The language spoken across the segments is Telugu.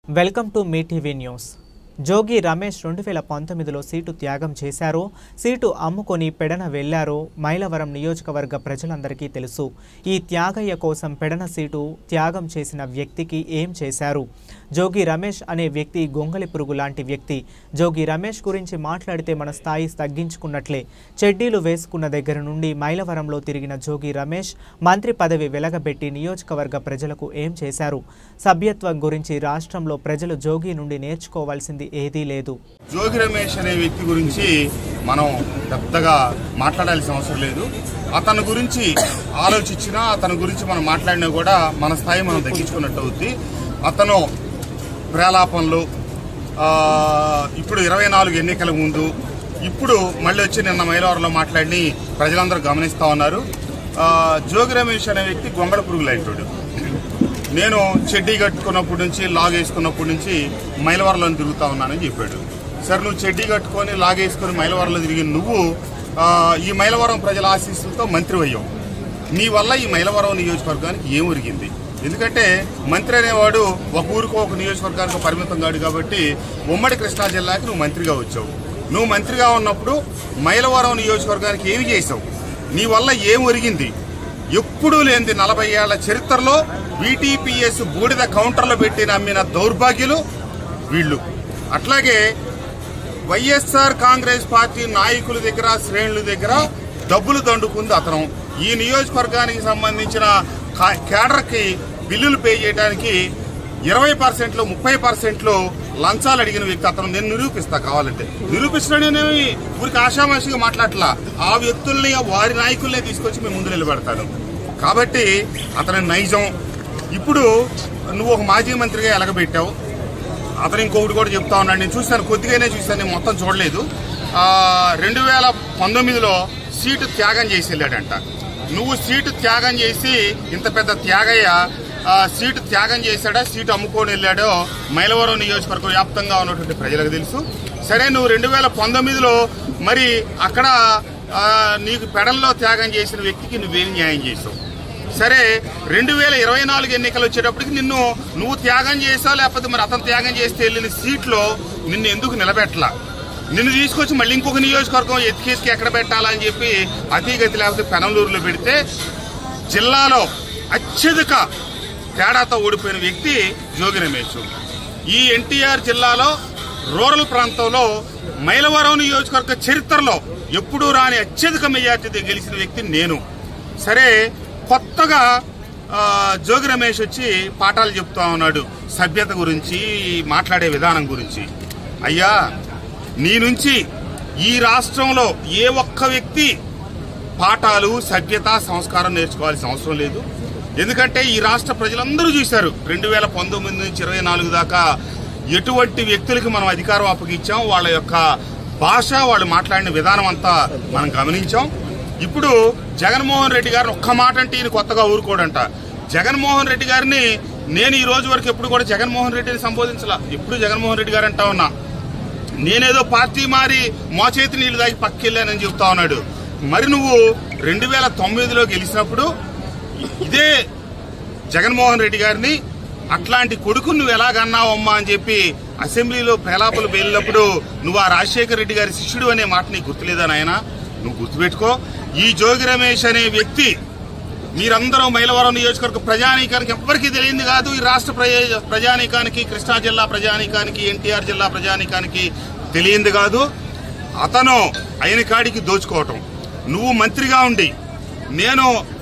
welcome to Mee TV news Jogi Ramesh రెండు వేల పంతొమ్మిదిలో సీటు త్యాగం చేశారు సీటు అమ్ముకొని పెడన వెళ్లారు మైలవరం నియోజకవర్గ ప్రజలందరికీ తెలుసు ఈ త్యాగయ్య కోసం పెడన సీటు త్యాగం చేసిన వ్యక్తికి ఏం చేశారు జోగి రమేష్ అనే వ్యక్తి గొంగలి పురుగు లాంటి వ్యక్తి జోగి రమేష్ గురించి మాట్లాడితే మన స్థాయి తగ్గించుకున్నట్లే చెడ్డీలు వేసుకున్న దగ్గర నుండి మైలవరంలో తిరిగిన జోగి రమేష్ మంత్రి పదవి వెలగబెట్టి నియోజకవర్గ ప్రజలకు ఏం చేశారు సభ్యత్వం గురించి రాష్ట్రంలో ప్రజలు జోగి నుండి నేర్చుకోవాల్సింది ఏదీ లేదు జోగి రమేష్ అనే వ్యక్తి గురించి మనం పెద్దగా మాట్లాడాల్సిన అవసరం లేదు అతని గురించి ఆలోచించినా అతని గురించి మనం మాట్లాడినా కూడా మన స్థాయి మనం తగ్గించుకున్నట్టు అవుద్ది అతను ప్రేలాపనలు ఆ, ఇప్పుడు ఇరవై నాలుగు ఎన్నికల ముందు ఇప్పుడు మళ్ళీ వచ్చి నిన్న మైలవరంలో మాట్లాడి ప్రజలందరూ గమనిస్తా ఉన్నారు ఆ, జోగి రమేష్ అనే వ్యక్తి గొంగళ పురుగు లాంటి నేను చెడ్డీ కట్టుకున్నప్పటి నుంచి లాగ్ వేసుకున్నప్పటి నుంచి మైలవరంలో తిరుగుతా ఉన్నానని చెప్పాడు సరే నువ్వు చెడ్డీ కట్టుకొని లాగ్ వేసుకొని మైలవరంలో తిరిగిన నువ్వు ఆ, ఈ మైలవరం ప్రజల ఆశీస్సులతో మంత్రి అయ్యావు నీ వల్ల ఈ మైలవరం నియోజకవర్గానికి ఏం ఒరిగింది ఎందుకంటే మంత్రి అనేవాడు ఒక ఊరికో ఒక నియోజకవర్గానికి పరిమితం కాడు కాబట్టి ఉమ్మడి కృష్ణా జిల్లాకి నువ్వు మంత్రిగా వచ్చావు నువ్వు మంత్రిగా ఉన్నప్పుడు మైలవరం నియోజకవర్గానికి ఏమి చేసావు నీ వల్ల ఏం ఒరిగింది ఎప్పుడూ లేనిది నలభై ఏళ్ల చరిత్రలో బీటీపీఎస్ బూడిద కౌంటర్లో పెట్టి నమ్మిన దౌర్భాగ్యులు వీళ్ళు అట్లాగే వైఎస్ఆర్ కాంగ్రెస్ పార్టీ నాయకుల దగ్గర శ్రేణుల దగ్గర డబ్బులు దండుకుంది అతను ఈ నియోజకవర్గానికి సంబంధించిన కా- కేడర్కి బిల్లులు పే చేయడానికి ఇరవై పర్సెంట్లు ముప్పై పర్సెంట్లు లంచాలు అడిగిన వ్యక్తి అతను నేను నిరూపిస్తా కావాలంటే నిరూపించడనేవి ఊరికి ఆషామాషిగా మాట్లాడలా ఆ వ్యక్తుల్ని వారి నాయకుల్నే తీసుకొచ్చి మేము ముందు నిలబెడతాను కాబట్టి అతని నైజం ఇప్పుడు నువ్వు ఒక మాజీ మంత్రిగా ఎలగబెట్టావు అతను ఇంకొకటి కూడా చెప్తా ఉన్నాడు నేను చూశాను కొద్దిగానే చూశాను నేను మొత్తం చూడలేదు రెండు వేల పంతొమ్మిదిలో సీటు త్యాగం చేసి వెళ్ళాడంట నువ్వు సీటు త్యాగం చేసి ఇంత పెద్ద త్యాగయ్య ఆ, సీటు త్యాగం చేశాడా సీటు అమ్ముకొని వెళ్ళాడో మైలవరం నియోజకవర్గం వ్యాప్తంగా ఉన్నటువంటి ప్రజలకు తెలుసు సరే నువ్వు రెండు వేల పంతొమ్మిదిలో మరి అక్కడ ఆ, నీకు పెడల్లో త్యాగం చేసిన వ్యక్తికి నువ్వేం న్యాయం చేసావు సరే రెండు వేల ఇరవై నాలుగు ఎన్నికలు వచ్చేటప్పటికి నిన్ను నువ్వు త్యాగం చేసావు లేకపోతే మరి అతను త్యాగం చేస్తే వెళ్ళిన సీట్లో నిన్ను ఎందుకు నిలబెట్టలా నిన్ను తీసుకొచ్చి మళ్ళీ ఇంకొక నియోజకవర్గం ఎత్తికి ఎత్తికి ఎక్కడ పెట్టాలని చెప్పి అతీగతి లేకపోతే పెనంలూరులో పెడితే జిల్లాలో అత్యధిక తేడాతో ఓడిపోయిన వ్యక్తి జోగి రమేష్ ఈ ఎన్టీఆర్ జిల్లాలో రూరల్ ప్రాంతంలో మైలవరం నియోజకవర్గ చరిత్రలో ఎప్పుడూ రాని అత్యధిక మెజార్టీతో గెలిచిన వ్యక్తి నేను సరే కొత్తగా ఆ, జోగి రమేష్ వచ్చి పాఠాలు చెప్తా ఉన్నాడు సభ్యత గురించి మాట్లాడే విధానం గురించి అయ్యా నీ నుంచి ఈ రాష్ట్రంలో ఏ ఒక్క వ్యక్తి పాఠాలు సభ్యత సంస్కారం నేర్చుకోవాల్సిన అవసరం లేదు ఎందుకంటే ఈ రాష్ట్ర ప్రజలందరూ చూశారు రెండు వేల పంతొమ్మిది నుంచి ఇరవై నాలుగు దాకా ఎటువంటి వ్యక్తులకి మనం అధికారం అప్పగించాం వాళ్ళ యొక్క భాష వాళ్ళు మాట్లాడిన విధానం అంతా మనం గమనించాం ఇప్పుడు జగన్మోహన్ రెడ్డి గారిని ఒక్క మాట అంటే ఈయన కొత్తగా ఊరుకోడంట జగన్మోహన్ రెడ్డి గారిని నేను ఈ రోజు వరకు ఎప్పుడు కూడా జగన్మోహన్ రెడ్డిని సంబోధించలా ఎప్పుడు జగన్మోహన్ రెడ్డి గారు అంటా ఉన్నా నేనేదో పార్టీ మారి మోచేతి నీళ్లు దాగి పక్కెళ్ళానని చెప్తా ఉన్నాడు మరి నువ్వు రెండు వేల తొమ్మిదిలో గెలిచినప్పుడు ఇదే జగన్మోహన్ రెడ్డి గారిని అట్లాంటి కొడుకు నువ్వు ఎలాగన్నావమ్మా అని చెప్పి అసెంబ్లీలో ప్రలాపలు వెళ్ళినప్పుడు నువ్వు ఆ రాజశేఖర రెడ్డి గారి శిష్యుడు అనే మాట నీకు గుర్తులేదా నాయన నువ్వు గుర్తుపెట్టుకో ఈ జోగి రమేష్ అనే వ్యక్తి మీరందరూ మైలవరం నియోజకవర్గ ప్రజానీకానికి ఎవ్వరికీ తెలియంది కాదు ఈ రాష్ట్ర ప్రజా- ప్రజానీకానికి కృష్ణా జిల్లా ప్రజానీకానికి ఎన్టీఆర్ జిల్లా ప్రజానీకానికి తెలియంది కాదు అతను అయిన కాడికి దోచుకోవటం నువ్వు మంత్రిగా ఉండి నేను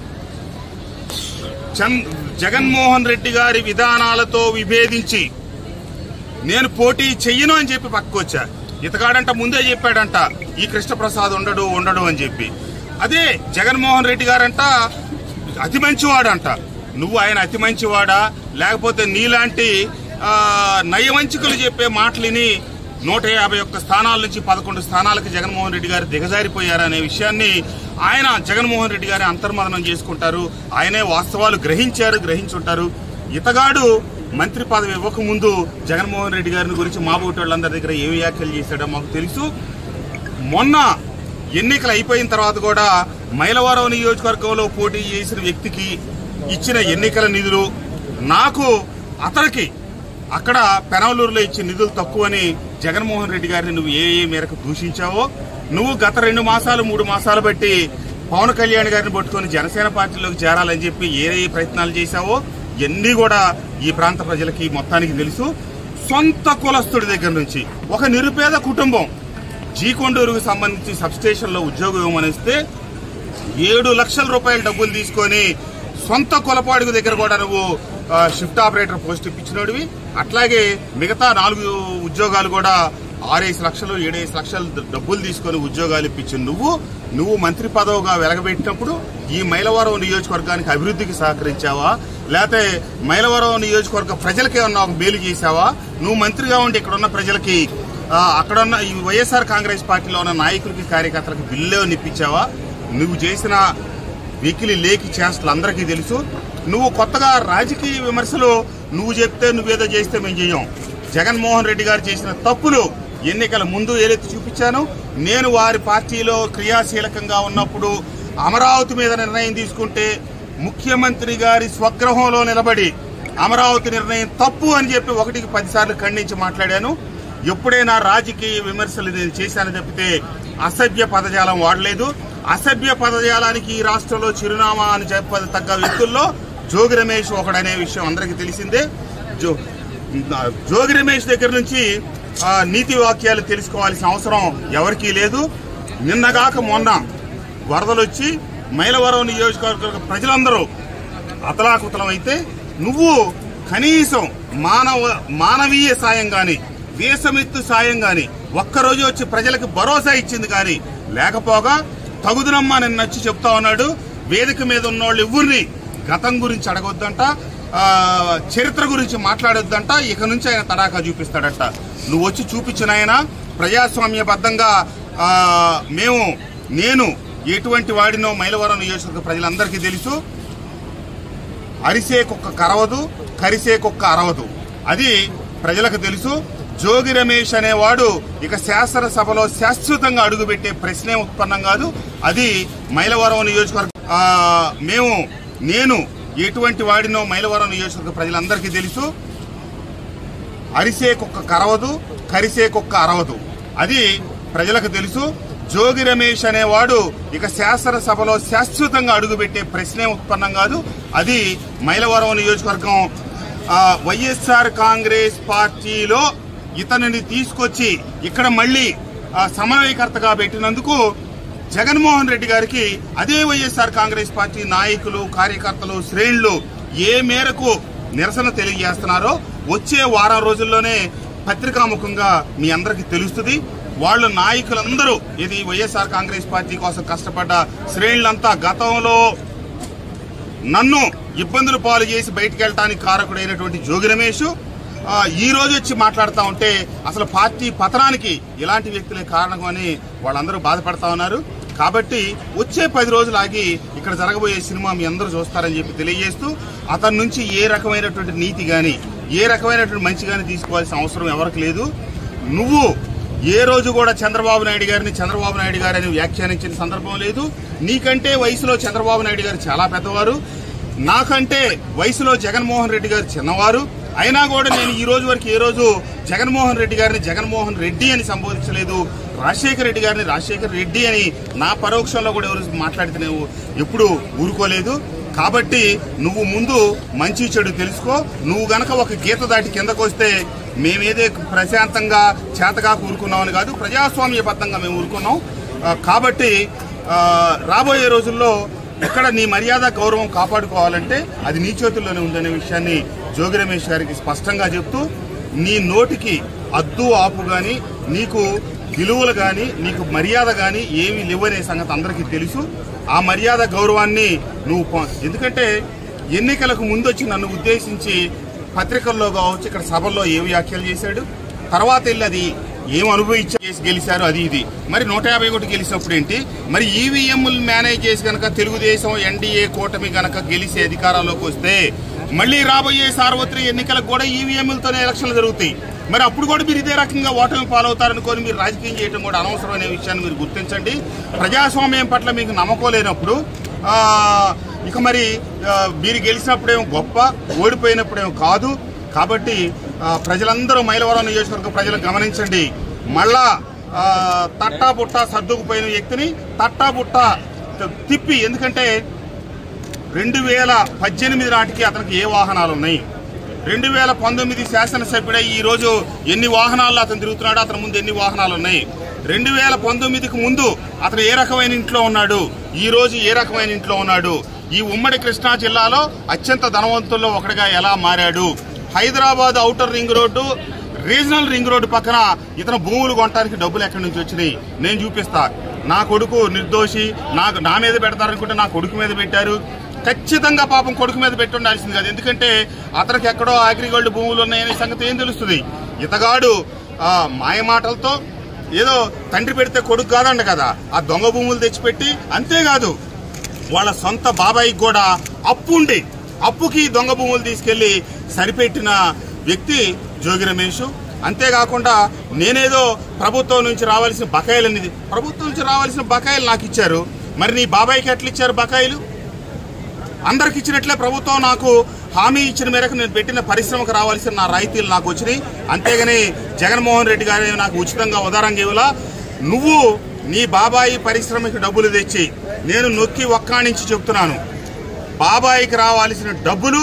చంద్ జగన్మోహన్ రెడ్డి గారి విధానాలతో విభేదించి నేను పోటీ చెయ్యను అని చెప్పి పక్కకొచ్చా ఇతగాడంట ముందే చెప్పాడంట ఈ కృష్ణప్రసాద్ ఉండడు ఉండడు అని చెప్పి అదే జగన్మోహన్ రెడ్డి గారంట అతి మంచివాడంట నువ్వు ఆయన అతి మంచివాడా లేకపోతే నీలాంటి ఆ, నయవంచికలు చెప్పే మాటలిని నూట యాభై ఒక్క స్థానాల నుంచి పదకొండు స్థానాలకు జగన్మోహన్ రెడ్డి గారు దిగజారిపోయారనే విషయాన్ని ఆయన జగన్మోహన్ రెడ్డి గారి అంతర్మదనం చేసుకుంటారు ఆయనే వాస్తవాలు గ్రహించారు గ్రహించుంటారు ఇతగాడు మంత్రి పదవి ఇవ్వకముందు జగన్మోహన్ రెడ్డి గారిని గురించి మాబోటి వాళ్ళందరి దగ్గర ఏ వ్యాఖ్యలు చేశాడో మాకు తెలుసు మొన్న ఎన్నికలు అయిపోయిన తర్వాత కూడా మైలవరం నియోజకవర్గంలో పోటీ చేసిన వ్యక్తికి ఇచ్చిన ఎన్నికల నిధులు నాకు అతనికి అక్కడ పెనవలూరులో ఇచ్చే నిధులు తక్కువని జగన్మోహన్ రెడ్డి గారిని నువ్వు ఏ ఏ మేరకు దూషించావో నువ్వు గత రెండు మాసాలు మూడు మాసాలు బట్టి పవన్ కళ్యాణ్ గారిని పట్టుకొని జనసేన పార్టీలోకి చేరాలని చెప్పి ఏ ఏ ప్రయత్నాలు చేశావో ఇవన్నీ కూడా ఈ ప్రాంత ప్రజలకి మొత్తానికి తెలుసు సొంత కులస్తుడి దగ్గర నుంచి ఒక నిరుపేద కుటుంబం జీకొండూరుకు సంబంధించి సబ్స్టేషన్ లో ఉద్యోగం ఇవ్వమనిస్తే ఏడు లక్షల రూపాయల డబ్బులు తీసుకొని సొంత కొలపాడుగు దగ్గర కూడా నువ్వు ఆ, షిఫ్ట్ ఆపరేటర్ పోస్ట్ ఇప్పించినోడివి అట్లాగే మిగతా నాలుగు ఉద్యోగాలు కూడా ఆరేసి లక్షలు ఏడేసి లక్షలు ద- డబ్బులు తీసుకొని ఉద్యోగాలు ఇప్పించి నువ్వు నువ్వు మంత్రి పదవిగా వెలగబెట్టినప్పుడు ఈ మైలవరం నియోజకవర్గానికి అభివృద్ధికి సహకరించావా లేకపోతే మైలవరం నియోజకవర్గ ప్రజలకి ఏమన్నా ఒక మేలు చేశావా నువ్వు మంత్రిగా ఉండి ఇక్కడ ఉన్న ప్రజలకి ఆ, అక్కడ ఉన్న ఈ వైఎస్ఆర్ కాంగ్రెస్ పార్టీలో ఉన్న నాయకులకి కార్యకర్తలకు బిల్లు నిప్పించావా నువ్వు చేసిన వెకిలి లేకి చేష్టలు అందరికీ తెలుసు నువ్వు కొత్తగా రాజకీయ విమర్శలు నువ్వు చెప్తే నువ్వేదో చేస్తే మేము చెయ్యం జగన్మోహన్ రెడ్డి గారు చేసిన తప్పులు ఎన్నికల ముందు ఏదైతే చూపించాను నేను వారి పార్టీలో క్రియాశీలకంగా ఉన్నప్పుడు అమరావతి మీద నిర్ణయం తీసుకుంటే ముఖ్యమంత్రి గారి స్వగృహంలో నిలబడి అమరావతి నిర్ణయం తప్పు అని చెప్పి ఒకటికి పదిసార్లు ఖండించి మాట్లాడాను ఎప్పుడైనా రాజకీయ విమర్శలు నేను చేశాను తప్పితే అసభ్య పదజాలం వాడలేదు అసభ్య పదజాలానికి ఈ రాష్ట్రంలో చిరునామా అని చెప్ప తగ్గ వ్యక్తుల్లో జోగి రమేష్ ఒకడనే విషయం అందరికీ తెలిసిందే జో జోగి రమేష్ దగ్గర నుంచి ఆ, నీతి వాక్యాలు తెలుసుకోవాల్సిన అవసరం ఎవరికీ లేదు నిన్నగాక మొన్న వరదలు వచ్చి మైలవరం నియోజకవర్గ ప్రజలందరూ అతలాకుతలం అయితే నువ్వు కనీసం మానవ మానవీయ సాయం గాని దేశమెత్తు సాయం గాని ఒక్కరోజు వచ్చి ప్రజలకు భరోసా ఇచ్చింది గాని లేకపోగా తగుదునమ్మా నిన్న వచ్చి చెప్తా ఉన్నాడు వేదిక మీద ఉన్నోళ్ళు ఎవరిని గతం గురించి అడగొద్దంట ఆ, చరిత్ర గురించి మాట్లాడొద్దంట ఇక నుంచి ఆయన తడాకా చూపిస్తాడట నువ్వు వచ్చి చూపించిన ఆయన ప్రజాస్వామ్యబద్ధంగా ఆ, మేము నేను ఎటువంటి వాడినో మైలవరం నియోజకవర్గ ప్రజలందరికీ తెలుసు అరిసే కుక్క కరవదు కరిసే కుక్క అరవదు అది ప్రజలకు తెలుసు జోగి రమేష్ అనేవాడు ఇక శాసనసభలో శాశ్వతంగా అడుగుపెట్టే ప్రశ్నే ఉత్పన్నం కాదు అది మైలవరం నియోజకవర్గ ఆ, మేము నేను ఎటువంటి వాడినో మైలవరం నియోజకవర్గ ప్రజలందరికీ తెలుసు అరిసే కుక్క కరవదు కరిసే కుక్క అరవదు అది ప్రజలకు తెలుసు జోగి రమేష్ అనేవాడు ఇక శాసనసభలో శాశ్వతంగా అడుగుపెట్టే ప్రశ్నే ఉత్పన్నం కాదు అది మైలవరం నియోజకవర్గం ఆ, వైఎస్ఆర్ కాంగ్రెస్ పార్టీలో ఇతనిని తీసుకొచ్చి ఇక్కడ మళ్ళీ ఆ, సమన్వయకర్తగా పెట్టినందుకు జగన్మోహన్ రెడ్డి గారికి అదే వైఎస్ఆర్ కాంగ్రెస్ పార్టీ నాయకులు కార్యకర్తలు శ్రేణులు ఏ మేరకు నిరసన తెలియజేస్తున్నారో వచ్చే వారం రోజుల్లోనే పత్రికాముఖంగా మీ అందరికీ తెలుస్తుంది వాళ్ళు నాయకులందరూ ఇది వైఎస్ఆర్ కాంగ్రెస్ పార్టీ కోసం కష్టపడ్డ శ్రేణులంతా గతంలో నన్ను ఇబ్బందులు పాలు చేసి బయటికి వెళ్ళటానికి కారకుడైనటువంటి జోగి రమేష్ ఆ, ఈ రోజు వచ్చి మాట్లాడుతూ ఉంటే అసలు పార్టీ పతనానికి ఇలాంటి వ్యక్తులే కారణం అని వాళ్ళందరూ బాధపడతా ఉన్నారు కాబట్టి వచ్చే పది రోజులు ఆగి ఇక్కడ జరగబోయే సినిమా మీ అందరూ చూస్తారని చెప్పి తెలియజేస్తూ అతని నుంచి ఏ రకమైనటువంటి నీతి గాని ఏ రకమైనటువంటి మంచి గాని తీసుకోవాల్సిన అవసరం ఎవరికి లేదు నువ్వు ఏ రోజు కూడా చంద్రబాబు నాయుడు గారిని చంద్రబాబు నాయుడు గారిని వ్యాఖ్యానించిన సందర్భం లేదు నీకంటే వయసులో చంద్రబాబు నాయుడు గారు చాలా పెద్దవారు నాకంటే వయసులో జగన్మోహన్ రెడ్డి గారు చిన్నవారు అయినా కూడా నేను ఈ రోజు వరకు ఏ రోజు జగన్మోహన్ రెడ్డి గారిని జగన్మోహన్ రెడ్డి అని సంబోధించలేదు రాజశేఖర రెడ్డి గారిని రాజశేఖర రెడ్డి అని నా పరోక్షంలో కూడా ఎవరు మాట్లాడితే నేను ఎప్పుడు ఊరుకోలేదు కాబట్టి నువ్వు ముందు మంచి చెడు తెలుసుకో నువ్వు గనక ఒక గీత దాటి కిందకు వస్తే మేమేదే ప్రశాంతంగా చేతగా ఊరుకున్నామని కాదు ప్రజాస్వామ్యబద్ధంగా మేము ఊరుకున్నాం ఆ, కాబట్టి ఆ, రాబోయే రోజుల్లో ఇక్కడ నీ మర్యాద గౌరవం కాపాడుకోవాలంటే అది నీ చేతుల్లోనే ఉందనే విషయాన్ని జోగి రమేష్ గారికి స్పష్టంగా చెప్తూ నీ నోటికి అద్దు ఆపు గాని నీకు విలువలు గాని నీకు మర్యాద గాని ఏమీ లేవనే సంగతి అందరికీ తెలుసు ఆ మర్యాద గౌరవాన్ని నువ్వు పొ- ఎందుకంటే ఎన్నికలకు ముందొచ్చి నన్ను ఉద్దేశించి పత్రికల్లో కావచ్చు ఇక్కడ సభల్లో ఏ వ్యాఖ్యలు చేశాడు తర్వాత వెళ్ళి అది ఏం అనుభవించి చేసి గెలిచారు అది ఇది మరి నూట యాభై ఒకటి గెలిచినప్పుడు ఏంటి మరి ఈవీఎంలు మేనేజ్ చేసి గనక తెలుగుదేశం ఎన్డీఏ కూటమి గనక గెలిచి అధికారంలోకి వస్తే మళ్ళీ రాబోయే సార్వత్రిక ఎన్నికలకు కూడా ఈవీఎంలతోనే ఎలక్షన్లు జరుగుతాయి మరి అప్పుడు కూడా మీరు ఇదే రకంగా ఓటమి పాలవుతారనుకొని మీరు రాజకీయం చేయడం కూడా అనవసరమైన విషయాన్ని మీరు గుర్తించండి ప్రజాస్వామ్యం పట్ల మీకు నమ్మకం లేనప్పుడు ఆ, ఇక మరి ఆ, మీరు గెలిచినప్పుడేమో గొప్ప ఓడిపోయినప్పుడేమో కాదు కాబట్టి ఆ, ప్రజలందరూ మైలవరం నియోజకవర్గ ప్రజలు గమనించండి మళ్ళా ఆ, తట్టా బుట్ట సర్దుకుపోయిన వ్యక్తిని తట్టా బుట్ట త- తిప్పి ఎందుకంటే రెండు వేల పద్దెనిమిది నాటికి అతనికి ఏ వాహనాలు ఉన్నాయి రెండు వేల పంతొమ్మిది శాసనసభ్యుడై ఈ రోజు ఎన్ని వాహనాల్లో అతను తిరుగుతున్నాడు అతని ముందు ఎన్ని వాహనాలు ఉన్నాయి రెండు వేల పంతొమ్మిదికి ముందు అతను ఏ రకమైన ఇంట్లో ఉన్నాడు ఈ రోజు ఏ రకమైన ఇంట్లో ఉన్నాడు ఈ ఉమ్మడి కృష్ణా జిల్లాలో అత్యంత ధనవంతుల్లో ఒకటిగా ఎలా మారాడు Hyderabad outer ring road regional ring road పక్కన ఇతను భూములు కొనడానికి డబ్బులు ఎక్కడి నుంచి వచ్చినాయి నేను చూపిస్తా నా కొడుకు నిర్దోషి నాకు నా మీద పెడతారనుకుంటే నా కొడుకు మీద పెట్టారు ఖచ్చితంగా పాపం కొడుకు మీద పెట్టి ఉండాల్సింది కాదు ఎందుకంటే అతనికి ఎక్కడో అగ్రిగోల్డ్ భూములు ఉన్నాయనే సంగతి ఏం తెలుస్తుంది ఇతగాడు ఆ, మాయ మాటలతో ఏదో తండ్రి పెడితే కొడుకు కాదండి కదా ఆ దొంగ భూములు తెచ్చిపెట్టి అంతేకాదు వాళ్ళ సొంత బాబాయికి కూడా అప్పు ఉండి అప్పుకి దొంగ భూములు తీసుకెళ్లి సరిపెట్టిన వ్యక్తి జోగి రమేష్ అంతేకాకుండా నేనేదో ప్రభుత్వం నుంచి రావాల్సిన బకాయిలు అనేది ప్రభుత్వం నుంచి రావాల్సిన బకాయిలు నాకు ఇచ్చారు మరి నీ బాబాయికి ఎట్లా ఇచ్చారు బకాయిలు అందరికి ఇచ్చినట్లే ప్రభుత్వం నాకు హామీ ఇచ్చిన మేరకు నేను పెట్టిన పరిశ్రమకు రావాల్సిన నా రాయితీలు నాకు వచ్చినాయి అంతేగాని జగన్మోహన్ రెడ్డి గారు నాకు ఉచితంగా ఉదారంగా ఇవ్వలా నువ్వు నీ బాబాయి పరిశ్రమకి డబ్బులు తెచ్చి నేను నొక్కి ఒక్కాణించి చెప్తున్నాను బాబాయికి రావాల్సిన డబ్బులు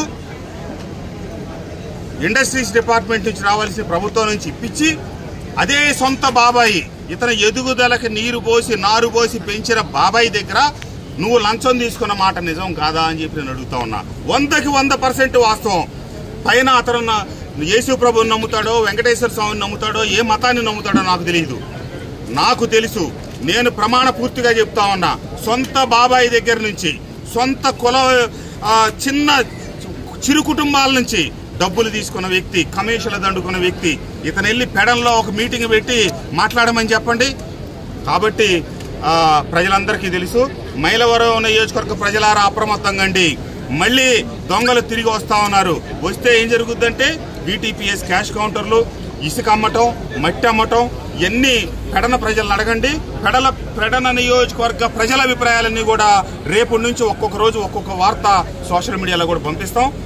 ఇండస్ట్రీస్ డిపార్ట్మెంట్ నుంచి రావాల్సిన ప్రభుత్వం నుంచి ఇప్పించి అదే సొంత బాబాయి ఇతని ఎదుగుదలకి నీరు పోసి నారు పోసి పెంచిన బాబాయి దగ్గర నువ్వు లంచం తీసుకున్న మాట నిజం కాదా అని చెప్పి నేను అడుగుతా ఉన్నా వందకి వంద పర్సెంట్ వాస్తవం పైన అతను నా- యేసు ప్రభుని నమ్ముతాడో వెంకటేశ్వర స్వామిని నమ్ముతాడో ఏ మతాన్ని నమ్ముతాడో నాకు తెలియదు నాకు తెలుసు నేను ప్రమాణ పూర్తిగా చెప్తా ఉన్నా సొంత బాబాయి దగ్గర నుంచి సొంత కుల ఆ, చిన్న చిరు కుటుంబాల నుంచి డబ్బులు తీసుకున్న వ్యక్తి కమిషన్లు దండుకున్న వ్యక్తి ఇతను వెళ్ళి పెడంలో ఒక మీటింగ్ పెట్టి మాట్లాడమని చెప్పండి కాబట్టి ఆ, ప్రజలందరికీ తెలుసు మైలవరం నియోజకవర్గ ప్రజలారా అప్రమత్తంగా అండి మళ్ళీ దొంగలు తిరిగి వస్తా ఉన్నారు వస్తే ఏం జరుగుద్దంటే బీటీపీఎస్ క్యాష్ కౌంటర్లు ఇసుక అమ్మటం మట్టి అమ్మటం ఇవన్నీ పెడన ప్రజలను అడగండి పెడల పెడన నియోజకవర్గ ప్రజల అభిప్రాయాలన్నీ కూడా రేపటి నుంచి ఒక్కొక్క రోజు ఒక్కొక్క వార్త సోషల్ మీడియాలో కూడా పంపిస్తాం